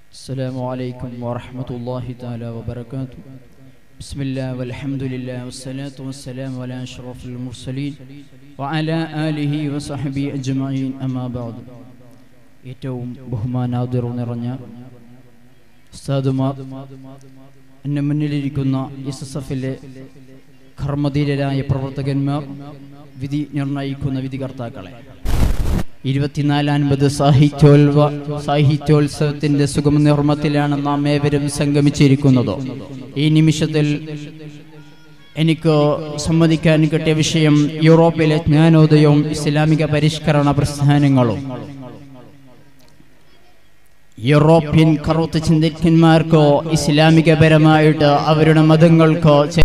السلام عليكم ورحمة الله تعالى وبركاته بسم الله والحمد لله والصلاة والسلام على أشرف المرسلين وعلى آله وصحبه أجمعين أما بعد ഏറ്റവും ബഹുമാനാദർ നിറഞ്ഞ ഉസ്താദുമാർ എന്നെ മുന്നിലിരിക്കുന്ന എസ് എസ് എഫിലെ കർമ്മധീരരായ പ്രവർത്തകന്മാർ വിധി നിർണയിക്കുന്ന വിധികർത്താക്കളെ ഇരുപത്തിനാലാൻപത് സാഹിത്യോത്വ സാഹിത്യോത്സവത്തിന്റെ സുഗമനിർമ്മത്തിലാണ് നാം ഏവരും സംഗമിച്ചിരിക്കുന്നത് ഈ നിമിഷത്തിൽ എനിക്ക് സമ്മതിക്കാൻ കിട്ടിയ വിഷയം യൂറോപ്പിലെ ജ്ഞാനോദയവും ഇസ്ലാമിക പരിഷ്കരണ പ്രസ്ഥാനങ്ങളും യൂറോപ്യൻ കറുത്ത ചിന്തകന്മാർക്കോ ഇസ്ലാമികപരമായിട്ട് അവരുടെ മതങ്ങൾക്കോ ചെ-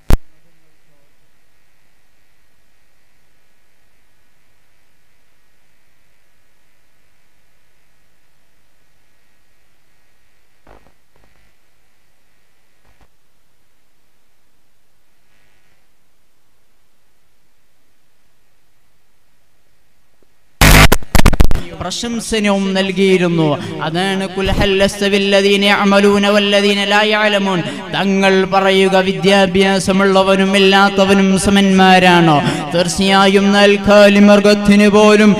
പ്രശംസനവും നൽകിയിരുന്നു അതാണ് കുൽഹല്ലസ്തവില്ലദീന യഅമലൂന വല്ലദീന ലാ യഅലമൂൻ തങ്ങൾ പറയുക വിദ്യാഭ്യാസമുള്ളവനും ഇല്ലാത്തവനും സമന്മാരാണോ തീർച്ചയായും നൽകാലി മൃഗത്തിന് പോലും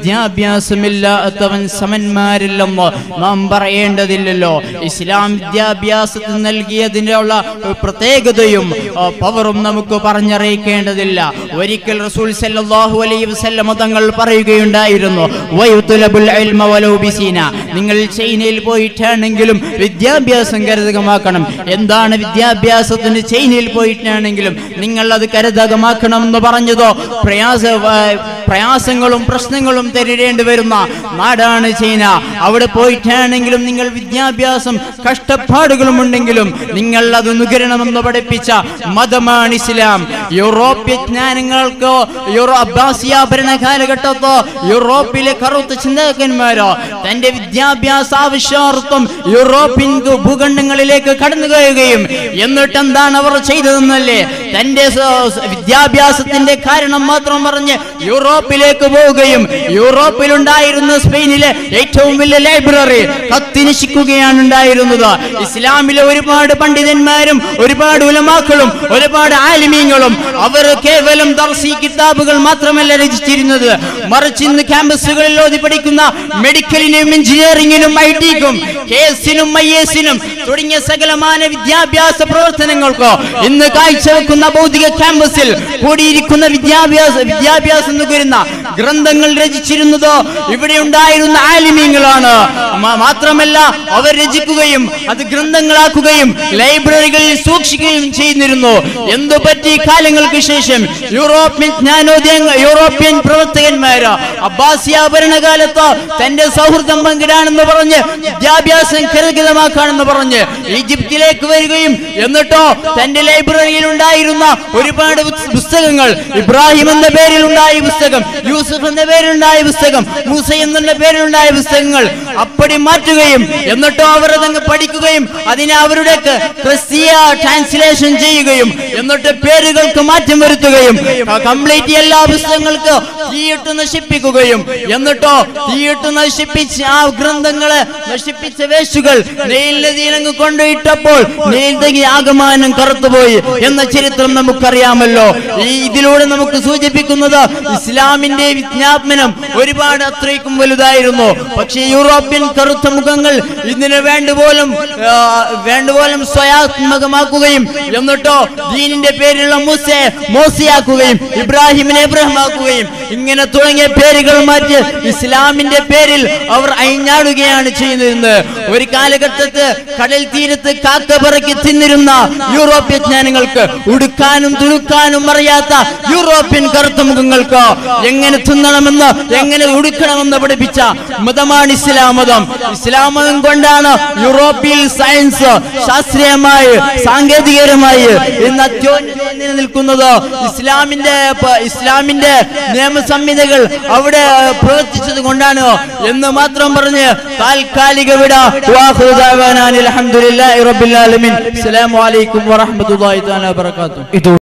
വിദ്യാഭ്യാസമില്ലാത്തവൻ സമന്മാരില്ലെന്നോ നാം പറയേണ്ടതില്ലല്ലോ ഇസ്ലാം വിദ്യാഭ്യാസത്തിന് നൽകിയതിനുള്ള പ്രത്യേകതയും ആ, പവറും നമുക്ക് പറഞ്ഞറിയിക്കേണ്ടതില്ല ഒരിക്കൽ റസൂൽ സല്ലല്ലാഹു അലൈഹി വസല്ലം തങ്ങൾ പറയുകയുണ്ടായിരുന്നു വയുത്തുലബുൽ ഇൽമ വലൗ ബിസീന നിങ്ങൾ ചൈനയിൽ പോയിട്ടാണെങ്കിലും വിദ്യാഭ്യാസം കരുതകമാക്കണം എന്താണ് വിദ്യാഭ്യാസത്തിന് ചൈനയിൽ പോയിട്ടാണെങ്കിലും നിങ്ങൾ അത് കരുതകമാക്കണം എന്ന് പറഞ്ഞതോ പ്രയാസ ആ, പ്രയാസങ്ങളും പ്രശ്നങ്ങളും തരേണ്ടി വരുന്ന നാടാണ് ചൈന അവിടെ പോയിട്ടാണെങ്കിലും നിങ്ങൾ വിദ്യാഭ്യാസം കഷ്ടപ്പാടുകളും ഉണ്ടെങ്കിലും നിങ്ങൾ അത് നുകരണമെന്ന് പഠിപ്പിച്ച മതമാണ് ഇസ്ലാം യൂറോപ്യ ജ്ഞാനങ്ങൾക്കോ യൂറോ അബ്ബാസിയ ഭരണ കാലഘട്ടത്തോ യൂറോപ്പിലെ കറുത്ത ചിന്തകന്മാരോ തന്റെ വിദ്യാഭ്യാസ ആവശ്യാർത്ഥം യൂറോപ്യൻ ഭൂ- ഭൂഖണ്ഡങ്ങളിലേക്ക് കടന്നു കയറുകയും എന്നിട്ട് എന്താണ് അവർ ചെയ്തതെന്നല്ലേ തന്റെ സ- സ- വിദ്യാഭ്യാസത്തിന്റെ കാരണം മാത്രം പറഞ്ഞ് യൂറോപ്പിലേക്ക് പോവുകയും യൂറോപ്പിലുണ്ടായിരുന്ന സ്പെയിനിലെ ഏറ്റവും വലിയ ലൈബ്രറി കത്തിനശിക്കുകയാണ് ഉണ്ടായിരുന്നത് ഇസ്ലാമിലെ ഒരുപാട് പണ്ഡിതന്മാരും ഒരുപാട് ഉലമാക്കളും ഒരുപാട് ആലിമീങ്ങളും അവർ കേവലം ദർസി കിതാബുകൾ മാത്രമല്ല രചിച്ചിരുന്നത് മറിച്ച് ഇന്ന് ക്യാമ്പസുകളിൽ ഓതി പഠിക്കുന്ന മെഡിക്കലിനും എഞ്ചിനീയറിംഗിനും ഐ ടിക്കും കേസിനും ഐ എസിനും തുടങ്ങിയ സകലമാന വിദ്യാഭ്യാസ പ്രവർത്തനങ്ങൾക്കോ ഇന്ന് കാഴ്ചവെക്കുന്ന ഭൗതിക ക്യാമ്പസിൽ കൂടിയിരിക്കുന്ന വിദ്യാഭ്യാസ വിദ്യാഭ്യാസം നുകരുന്ന ഗ്രന്ഥങ്ങൾ രചിച്ചിരുന്നതോ ഇവിടെ ഉണ്ടായിരുന്ന ആലിമീങ്ങളാണ് മ- മാത്രമല്ല അവർ രചിക്കുകയും അത് ഗ്രന്ഥങ്ങളാക്കുകയും ലൈബ്രറികളിൽ സൂക്ഷിക്കുകയും ചെയ്യുന്നിരുന്നു എന്തു പറ്റി കാലങ്ങൾക്ക് ശേഷം യൂറോപ്യൻ ജ്ഞാനോദയ യൂറോപ്യൻ പ്രവർത്തകന്മാര് അബ്ബാസിയ ഭരണകാലത്ത് തന്റെ സൗഹൃദം പങ്കിടാണെന്ന് പറഞ്ഞ് വിദ്യാഭ്യാസം കരുതമാക്കാണെന്ന് പറഞ്ഞ് ഈജിപ്തിലേക്ക് വരികയും എന്നിട്ടോ തന്റെ ലൈബ്രറിയിൽ ഉണ്ടായിരുന്ന ഒരുപാട് പുസ്- പുസ്തകങ്ങൾ ഇബ്രാഹിം എന്ന പേരിൽ ഉണ്ടായ പുസ്തകം യൂസുഫ് എന്ന പേരിലുണ്ടായ പുസ്തകം മൂസ എന്നുള്ള പേരിലുണ്ടായ പുസ്തകങ്ങൾ അപ്പടി മാറ്റുകയും എന്നിട്ടോ അവർ അതങ്ങ് പഠിക്കുകയും അതിനെ അവരുടെ ക്രിസ്തീയ ട്രാൻസ്ലേഷൻ ചെയ്യുകയും എന്നിട്ട് പേരുകൾക്ക് മാറ്റം വരുത്തുകയും കംപ്ലീറ്റ് എല്ലാ പുസ്തകങ്ങൾക്ക് തീയിട്ട് നശിപ്പിക്കുകയും എന്നിട്ടോ തീയിട്ട് നശിപ്പിച്ച് ആ ഗ്രന്ഥങ്ങളെ നശിപ്പിച്ച വേശുകൾ നെയിൽ നദിയിലങ്ങ് കൊണ്ടുപോയിട്ടപ്പോൾ നെയിൽ തകി ആകമാനം കറുത്തുപോയി എന്ന ചരിത്രം നമുക്കറിയാമല്ലോ ഈ ഇതിലൂടെ നമുക്ക് സൂചിപ്പിക്കുന്നത് ഇസ്ലാമിന്റെ വിജ്ഞാപനം ഒരുപാട് അത്രയ്ക്കും വലുതായിരുന്നു പക്ഷേ യൂറോപ്യൻ കറുത്ത മുഖങ്ങൾ ഇതിന് വേണ്ടുപോലും ആ, വേണ്ടുപോലും സ്വയാത്മകമാക്കുകയും എന്നിട്ടോ ദീനിന്റെ പേരിലുള്ള മൂസയെ മോസിയാക്കുകയും ഇബ്രാഹിമിനെ ഇബ്രാഹിമാക്കുകയും ഇങ്ങനെ തുടങ്ങിയ പേരുകൾ മാറ്റി ഇസ്ലാമിന്റെ പേരിൽ അവർ അയിഞ്ഞാടുകയാണ് ചെയ്യുന്നത് ഒരു കാലഘട്ടത്ത് കടൽ തീരത്ത് കാക്ക പറക്കി തിന്നിരുന്ന യൂറോപ്യ ജ്ഞാനങ്ങൾക്ക് ഉടുക്കാനും തുടുക്കാനും അറിയാത്ത യൂറോപ്യൻ കറുത്ത മുഖങ്ങൾക്ക് എങ്ങനെ തിന്നണമെന്ന് എങ്ങനെ ഉടുക്കണമെന്ന് പഠിപ്പിച്ച മതമാണ് ഇസ്ലാം മതം ഇസ്ലാം മതം കൊണ്ടാണ് യൂറോപ്പിൽ സയൻസ് ശാസ്ത്രീയമായി സാങ്കേതികപരമായി ഇന്ന് അത്യോന്നതയിൽ നിലനിൽക്കുന്നത് ഇസ്ലാമിന്റെ പ- ഇസ്ലാമിന്റെ നിയമ സംഹിതകൾ അവിടെ പ്രവർത്തിച്ചത് കൊണ്ടാണ് എന്ന് മാത്രം പറഞ്ഞ് താൽക്കാലിക വിട അലഹമുല്ലാ റബ്ബിൽ ആലമീൻ അസ്സലാമു അലൈക്കും വറഹ്മത്തുള്ളാഹി തആല വബറകാതുഹു ഇത്